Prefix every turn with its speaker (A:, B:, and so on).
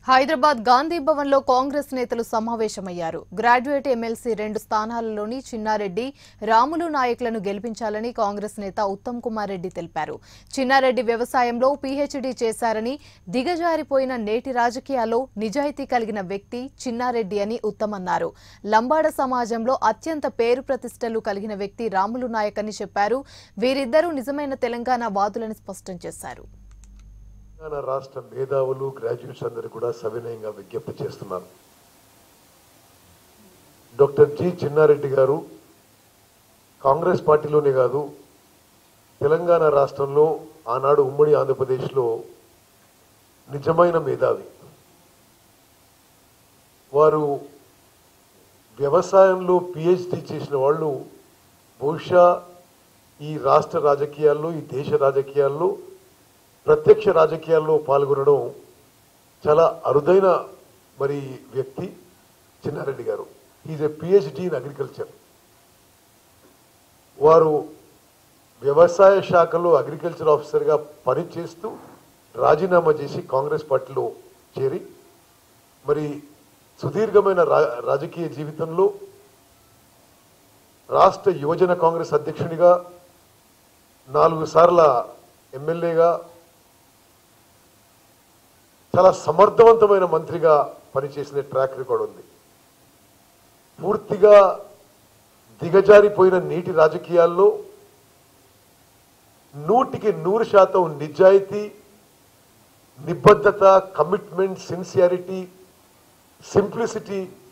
A: హైదరాబాద్ గాంధీ భవన్ లో కాంగ్రెస్ నేతలు సమావేశమయ్యారు గ్రాడ్యుయేట్ ఎమ్మెల్సీ రెండు స్థానాలలోని చిన్నారెడ్డి రాములు నాయకులను గెలిపించాలని కాంగ్రెస్ నేత ఉత్తమ్ కుమార్ రెడ్డి తెలిపారు చిన్నారెడ్డి వ్యవసాయంలో పీహెచ్డీ చేశారని దిగజారిపోయిన నేటి రాజకీయాల్లో నిజాయితీ కలిగిన వ్యక్తి చిన్నారెడ్డి అని ఉత్తమ్ అన్నారు లంబాడ సమాజంలో అత్యంత పేరు ప్రతిష్టలు కలిగిన వ్యక్తి రాములు నాయక్ అని చెప్పారు వీరిద్దరూ నిజమైన తెలంగాణ వాదులని స్పష్టం చేశారు
B: తెలంగాణ రాష్ట్ర మేధావులు గ్రాడ్యుయేట్స్ అందరూ కూడా సవినయంగా విజ్ఞప్తి చేస్తున్నాను డాక్టర్ జి చిన్నారెడ్డి గారు కాంగ్రెస్ పార్టీలోనే కాదు తెలంగాణ రాష్ట్రంలో ఆనాడు ఉమ్మడి ఆంధ్రప్రదేశ్లో నిజమైన మేధావి వారు వ్యవసాయంలో పిహెచ్డి చేసిన వాళ్ళు బహుశా ఈ రాష్ట్ర రాజకీయాల్లో ఈ దేశ రాజకీయాల్లో ప్రత్యక్ష రాజకీయాల్లో పాల్గొనడం చాలా అరుదైన మరి వ్యక్తి చిన్నారెడ్డి గారు is a PhD in agriculture వారు వ్యవసాయ శాఖలో అగ్రికల్చర్ ఆఫీసర్గా పనిచేస్తూ రాజీనామా చేసి కాంగ్రెస్ పార్టీలో చేరి మరి సుదీర్ఘమైన రా- రాజకీయ జీవితంలో రాష్ట్ర యువజన కాంగ్రెస్ అధ్యక్షునిగా నాలుగు సార్ల ఎమ్మెల్యేగా చాలా సమర్థవంతమైన మంత్రిగా పనిచేసిన ట్రాక్ రికార్డ్ ఉంది పూర్తిగా దిగజారిపోయిన నీటి రాజకీయాల్లో నూటికి నూరు శాతం నిజాయితీ నిబద్ధత కమిట్మెంట్ సిన్సియారిటీ సింప్లిసిటీ